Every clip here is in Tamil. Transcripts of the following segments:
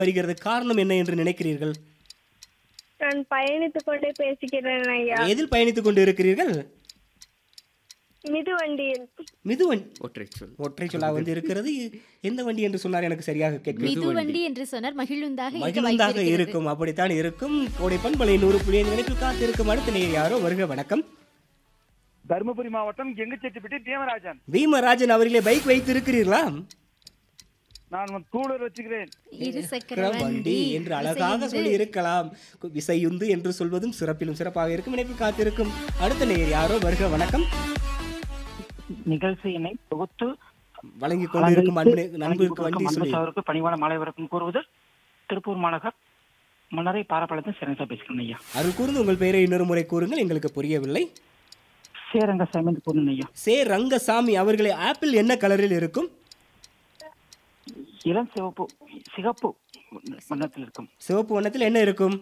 வருகிறது காரணம் என்ன என்று நினைக்கிறீர்கள் நான் பயணித்துக் கொண்டே பேசுகிறேன் ஐயா எதில் பயணித்துக் கொண்டு இருக்கிறீர்கள் மிதுவண்டியில் மிதுவன் ஒற்றை சொல் ஒற்றை சொல்லா வந்து இருக்கிறது எந்த வண்டி என்று சொன்னார் எனக்கு சரியாக கேட்கிறது மிதுவண்டி என்று சொன்னார் மகிழுந்தாக இருக்க மகிழ்ந்தாக வாய்ப்பிருக்கிறது. இருக்கும் அப்படித்தான் இருக்கும் கோடை பண்பலை நூறு புள்ளி ஐந்து நினைப்பில் காத்திருக்கும் அடுத்த நேர் யாரோ வருக வணக்கம் தருமபுரி மாவட்டம் கெங்குச்செட்டிப்பட்டி தேவராஜன் பீமராஜன் அவர்களே பைக் வைத்து இருக்கிறீர்களா நான் டூலர் வச்சுக்கிறேன் இரு சக்கர வண்டி வண்டி என்று அழகாக விசையுந்து. சொல்லி இருக்கலாம் விசையுந்து என்று சொல்வதும் சிறப்பிலும் சிறப்பாக இருக்கும் இணைப்பில் காத்திருக்கும் அடுத்த நேர் யாரோ வருக வணக்கம் நிகழ்ச்சியினை தொகுத்து வழங்கிக் கொண்டிருக்கும் அன்பு நண்பருக்கு வண்டி அன்பு சொல்லி சகோதரருக்கு பணிவான மாலை வணக்கம் கூறுவது திருப்பூர் மாநகர் மன்னரை பாரப்பாளத்தின் சிறந்த பேசுகிறேன் ஐயா அருள் கூர்ந்து உங்கள் பெயரை இன்னொரு முறை கூறுங்கள் எங்களுக்கு புரியவில்லை சேரங்க சேமந்த் பொண்ணு ஐயா சே ரங்கசாமி அவர்களே ஆப்பிள் என்ன கலரில் இருக்கும் இளம் சிவப்பு சிகப்பு வண்ணத்தில் இருக்கும் சிவப்பு வண்ணத்தில் என்ன இருக்கும்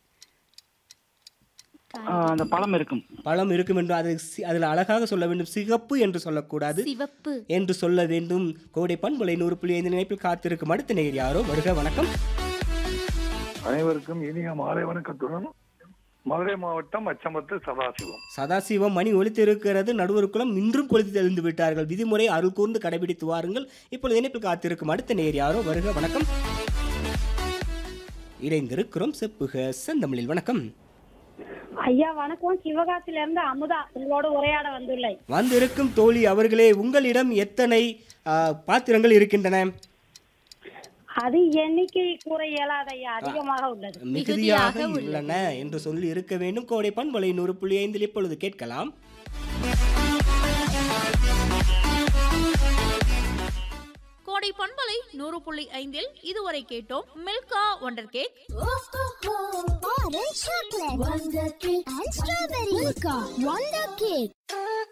ஆஹ் அந்த பழம் இருக்கும் பழம் இருக்கும் என்று அது சி- அதில் அழகாக சொல்ல வேண்டும் சிகப்பு என்று சொல்லக்கூடாது சிவப்பு என்று சொல்ல வேண்டும் கோடை பண்புலை நூறு புள்ளி ஐந்து நினைப்பில் காத்திருக்கும் அடுத்த நேர் யாரோ வருக வணக்கம் அனைவருக்கும் இனிய மாலை வணக்கத்துடன் மதுரை மாவட்டம் அச்சம்பத்து சதாசிவம் சதாசிவம் மணி ஒலித்திருக்கிறது நடுவருக்குளம் இன்றும் கொளுத்தி தெளிந்து விட்டார்கள் விதிமுறை அருள் கூர்ந்து கடைபிடித்து வாருங்கள் இப்பொழுது இணைப்பில் காத்திருக்கும் அடுத்த நேர் யாரோ வருக வணக்கம் இணைந்திருக்கிறோம் செப்புக செந்தமிழில் வணக்கம் ஐயா வணக்கம் சிவகாசில இருந்து அமுதா உங்களோட உரையாட வந்துள்ளேன் வந்திருக்கும் தோழி அவர்களே உங்களிடம் எத்தனை ஆ, பாத்திரங்கள் இருக்கின்றன அது எண்ணிக்கை கூற இயலாத ஐயா அதிகமாக உள்ளது மிகுதியாக மிகுதியாக உள்ளன என்று சொல்லி இருக்க வேண்டும் கோடை பண்பலை நூறு புள்ளி ஐந்தில் இப்பொழுது கேட்கலாம் கோடை பண்பலை நூறு புள்ளி ஐந்தில் இதுவரை கேட்டோம் Milka wonder cake Orange chocolate, Wonder Cake, and Strawberry Milka, Wonder Cake.